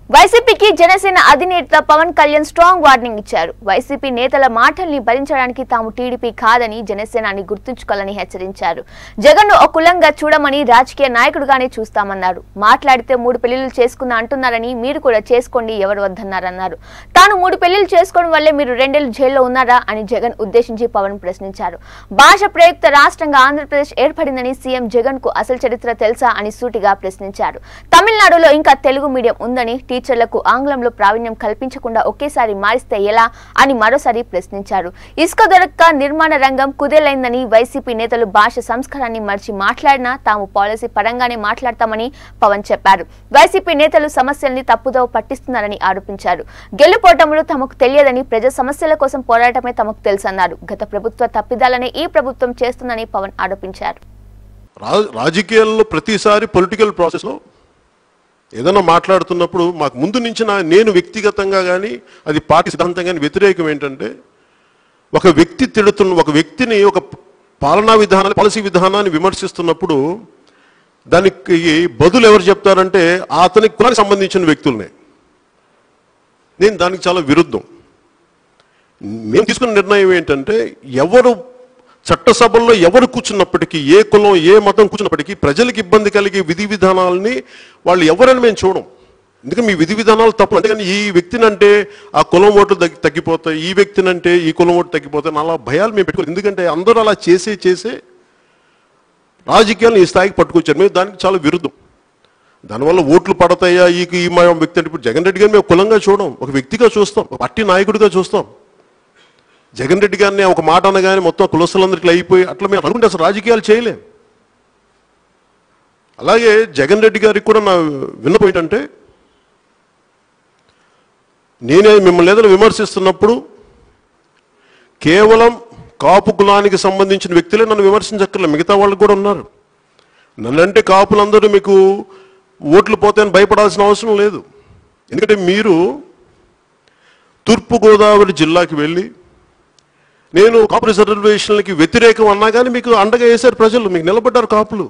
వైసీపీకి జనసేన అధినేత Pawan Kalyan strong warning ఇచ్చారు వైసీపీ నేతల మాటల్ని భరించడానికి తాము టీడీపీ కాదని జనసేనాని గుర్తుంచుకోవాలని హెచ్చరించారు జగన్ ను ఒక కులంగా చూడమని రాజకీయ నాయకుడుగానే చూస్తామన్నారు మాట్లాడితే మూడు పెళ్లిళ్లు చేసుకున్నా అంటున్నారని మీరు కూడా చేసుకోండి ఎవరు వద్దన్నారన్నారు తాను మూడు పెళ్లిళ్లు చేసుకోవడం వల్లే మీరు రెండేళ్లు జైల్లో ఉన్నారా అని జగన్ ఉద్దేశించి పవన్ ప్రశ్నించారు భాష ప్రయుక్త రాష్ట్రంగా ఆంధ్రప్రదేశ్ ఏర్పడిందని సీఎం జగన్ కు అసలు చరిత్ర తెలుసా అని సూటిగా ప్రశ్నించారు తమిళనాడులో ఇంకా తెలుగు మీడియం ఉందని టీచర్లకు ఆంగ్లంలో ప్రావీణ్యం కల్పించకుండా ఒకేసారి మారిస్తే ఎలా అని మరోసారి ప్రశ్నించారు ఇసుక దొరక్క నిర్మాణ రంగం కుదేలైందని వైసీపీ నేతలు భాష సంస్కారాన్ని మర్చి మాట్లాడినా తాము పాలసీ పరంగానే మాట్లాడతామని పవన్ చెప్పారు వైసీపీ నేతలు సమస్యల్ని తప్పుదోవ పట్టిస్తున్నారని ఆరోపించారు గెలుపోటములు తమకు తెలియదని ప్రజా సమస్యల కోసం పోరాటమే తమకు తెలుసన్నారు గత ప్రభుత్వ తప్పిదాలనే ఈ ప్రభుత్వం చేస్తుందని పవన్ ఆరోపించారు రా- రాజకీయాల్లో ప్రతిసారి పొలిటికల్ ప్రాసెస్లో ఏదైనా మాట్లాడుతున్నప్పుడు మాకు ముందు నుంచి నా నేను వ్యక్తిగతంగా కానీ అది పార్టీ సిద్ధాంతం కానీ వ్యతిరేకం ఏంటంటే ఒక వ్యక్తి తిడుతున్న ఒక వ్యక్తిని ఒక పాలనా విధానాన్ని పాలసీ విధానాన్ని విమర్శిస్తున్నప్పుడు దానికి బదులు ఎవరు చెప్తారంటే అతని కులానికి సంబంధించిన వ్యక్తులనే నేను దానికి చాలా విరుద్ధం మేము తీసుకున్న నిర్ణయం ఏంటంటే ఎవరు చట్టసభల్లో ఎవరు కూర్చున్నప్పటికీ ఏ కులం ఏ మతం కూర్చున్నప్పటికీ ప్రజలకు ఇబ్బంది కలిగే విధి విధానాలని వాళ్ళు ఎవరని మేము చూడం ఎందుకంటే మీ విధి విధానాలు తప్పు అంతేగాని ఈ వ్యక్తిని అంటే ఆ కులం ఓట్లు తగ్గి తగ్గిపోతాయి ఈ వ్యక్తిని అంటే ఈ కులం ఓట్లు తగ్గిపోతాయి అలా భయాలు మేము పెట్టుకోలేదు ఎందుకంటే అందరూ అలా చేసే చేసే రాజకీయాలను ఈ స్థాయికి పట్టుకొచ్చారు మేము దానికి చాలా విరుద్ధం దానివల్ల ఓట్లు పడతాయా ఈ ఈ మా వ్యక్తి అంటే ఇప్పుడు జగన్ రెడ్డి గారిని మేము కులంగా చూడం ఒక వ్యక్తిగా చూస్తాం ఒక పార్టీ నాయకుడిగా చూస్తాం జగన్ రెడ్డి గారిని ఒక మాట అనగానే మొత్తం కులస్తులందరికీ అయిపోయి అట్లా మేము అనుకుంటే అసలు రాజకీయాలు చేయలేం అలాగే జగన్ రెడ్డి గారికి కూడా నా విన్నపం ఏంటంటే నేనే మిమ్మల్ని ఏదైనా విమర్శిస్తున్నప్పుడు కేవలం కాపు కులానికి సంబంధించిన వ్యక్తులే నన్ను విమర్శించక్కర్లేదు మిగతా వాళ్ళు కూడా ఉన్నారు నన్నంటే కాపులందరూ మీకు ఓట్లు పోతాయని భయపడాల్సిన అవసరం లేదు ఎందుకంటే మీరు తూర్పుగోదావరి జిల్లాకి వెళ్ళి నేను కాపు రిజర్వేషన్లకి వ్యతిరేకం అన్నా కానీ మీకు అండగా వేశారు ప్రజలు మీకు నిలబడ్డారు కాపులు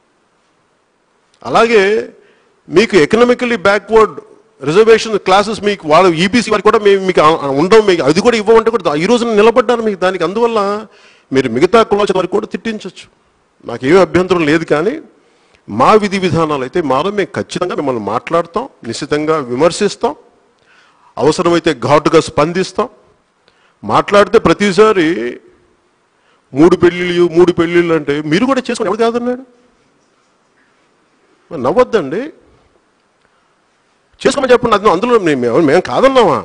అలాగే మీకు ఎకనామికలీ బ్యాక్వర్డ్ రిజర్వేషన్ క్లాసెస్ మీకు వాళ్ళు ఈబీసీ వారికి కూడా మేము మీకు ఆ- ఉండవు మీకు అది కూడా ఇవ్వమంటే కూడా ఈ రోజున నిలబడ్డారు మీకు దానికి అందువల్ల మీరు మిగతా కులాల వారికి కూడా తిట్టించవచ్చు నాకు ఏమీ అభ్యంతరం లేదు కానీ మా విధి విధానాలు అయితే మాలో మేము ఖచ్చితంగా మిమ్మల్ని మాట్లాడతాం నిశ్చితంగా విమర్శిస్తాం అవసరమైతే ఘాటుగా స్పందిస్తాం మాట్లాడితే ప్రతిసారి మూడు పెళ్ళిళ్ళు మూడు పెళ్ళిళ్ళు అంటే మీరు కూడా చేసుకోండి ఎవరు కాదన్నాడు మరి నవ్వొద్దండి చేసుకోమని చెప్పండి అది అందులో మేము మేము- మేము కాదన్నామా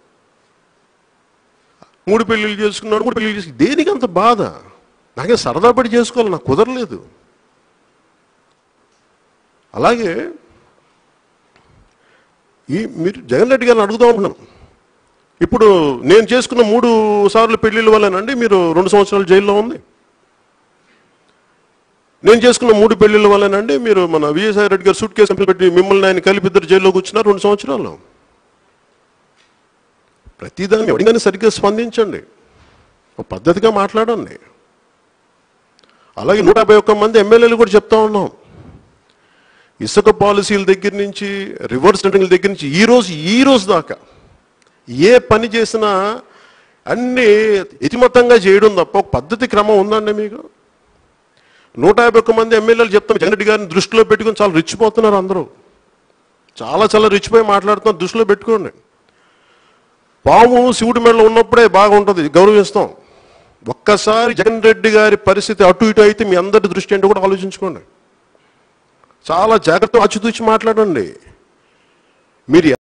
మూడు పెళ్ళిళ్ళు చేసుకున్నాడు మూడు పెళ్ళిళ్ళు చేసుకు దేనికి అంత బాధ నాకే సరదా పడి చేసుకోవాలి నాకు కుదరలేదు అలాగే ఈ మీరు జగన్ రెడ్డి గారిని అడుగుదాం అనుకున్నాను ఇప్పుడు నేను చేసుకున్న మూడు సార్లు పెళ్లిళ్ళ వల్లేనండి మీరు రెండు సంవత్సరాలు జైల్లో ఉంది నేను చేసుకున్న మూడు పెళ్లిళ్ళ వల్లేనండి మీరు మన విజయసాయి రెడ్డి గారు సూట్ కేసు కంపెనీ పెట్టి మిమ్మల్ని ఆయన కలిపి ఇద్దరు జైల్లో కూర్చున్నారు రెండు సంవత్సరాలు ప్రతిదాన్ని ఎవరికైనా సరిగ్గా స్పందించండి ఒక పద్ధతిగా మాట్లాడండి అలాగే నూట యాభై ఒక్క మంది ఎమ్మెల్యేలు కూడా చెప్తా ఉన్నాం ఇసుక పాలసీల దగ్గర నుంచి రివర్స్ టెండరింగ్ల దగ్గర నుంచి ఈ రోజు ఈ రోజు దాకా ఏ పని చేసినా అన్ని ఇతిమత్తంగా చేయడం తప్ప ఒక పద్ధతి క్రమం ఉందండి మీకు నూట యాభై ఒక్క మంది ఎమ్మెల్యేలు చెప్తాం జగన్ రెడ్డి గారిని దృష్టిలో పెట్టుకుని చాలా రిచ్చిపోతున్నారు అందరూ చాలా చాలా రిచ్చిపోయి మాట్లాడుతున్నారు దృష్టిలో పెట్టుకోండి పాము శివుడి మెడలో ఉన్నప్పుడే బాగుంటుంది గౌరవిస్తాం ఒక్కసారి జగన్ రెడ్డి గారి పరిస్థితి అటు ఇటు అయితే మీ అందరి దృష్టి ఏంటో కూడా ఆలోచించుకోండి చాలా జాగ్రత్త అచ్చుతూచి మాట్లాడండి మీరు